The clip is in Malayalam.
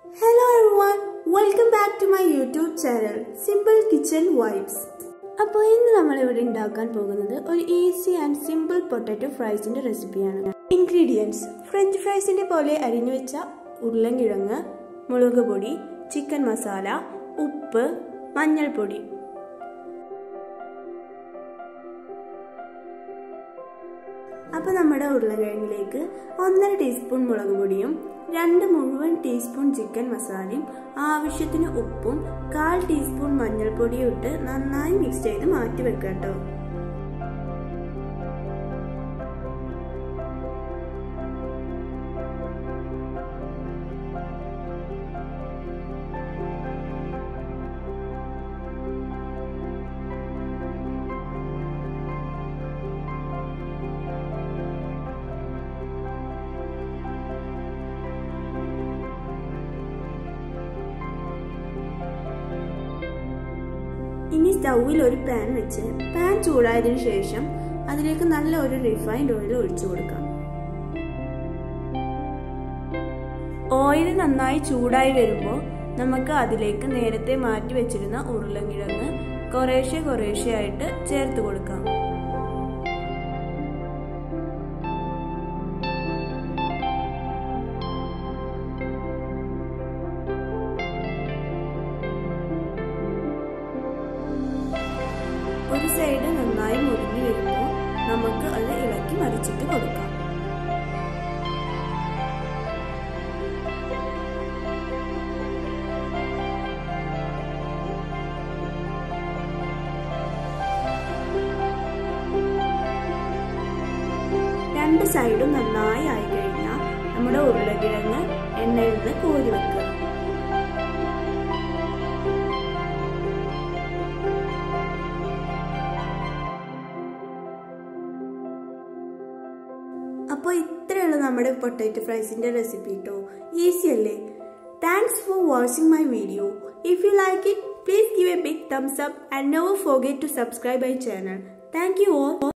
hello everyone welcome back to my YouTube channel simple kitchen vibes അപ്പോൾ ഇന്ന് നമ്മൾ ഇവിടെ ഉണ്ടാക്കാൻ പോകുന്നത് ഒരു ഈസി ആൻഡ് സിമ്പിൾ പൊട്ടാറ്റോ ഫ്രൈസിന്റെ റെസിപ്പിയാണ് ഇൻഗ്രീഡിയൻസ് ഫ്രഞ്ച് ഫ്രൈസിന്റെ പോലെ അരിഞ്ഞു വെച്ച ഉരുളൻകിഴങ്ങ് മുളക് പൊടി ചിക്കൻ മസാല ഉപ്പ് മഞ്ഞൾപ്പൊടി അപ്പോൾ നമ്മുടെ ഉരുളക്കിഴങ്ങിലേക്ക് ഒന്നര ടീസ്പൂൺ മുളക് പൊടിയും രണ്ട് മുഴുവൻ ടീസ്പൂൺ ചിക്കൻ മസാലയും ആവശ്യത്തിന് ഉപ്പും കാൽ ടീസ്പൂൺ മഞ്ഞൾപ്പൊടിയും ഇട്ട് നന്നായി മിക്സ് ചെയ്ത് മാറ്റി വെക്കുക കേട്ടോ ഇനി സ്റ്റൗവിൽ ഒരു പാൻ വെച്ച് പാൻ ചൂടായതിനു ശേഷം അതിലേക്ക് നല്ല ഒരു റിഫൈൻഡ് ഓയിൽ ഒഴിച്ചു കൊടുക്കാം ഓയിൽ നന്നായി ചൂടായി വരുമ്പോൾ നമുക്ക് അതിലേക്ക് നേരത്തെ മാറ്റി വെച്ചിരുന്ന ഉരുളൻകിഴങ്ങ് കുറേശ്ശെ കുറേശ്ശെ ആയിട്ട് ചേർത്ത് കൊടുക്കാം ഒരു സൈഡ് നന്നായി മുരിഞ്ഞു വരുമ്പോൾ നമുക്ക് അത് ഇളക്കി മറിച്ചിട്ട് കൊടുക്കാം രണ്ട് സൈഡും നന്നായി ആയി കഴിഞ്ഞാൽ നമ്മുടെ ഉരുളക്കിഴങ്ങ് എണ്ണയിൽ നിന്ന് കോരി വെക്കുക അപ്പോൾ ഇത്രയുള്ള നമ്മുടെ പൊട്ടാറ്റോ ഫ്രൈസിൻ്റെ റെസിപ്പി കേട്ടോ ഈസി അല്ലേ thanks for watching my video if you like it please give a big thumbs up and never forget to subscribe my channel thank you all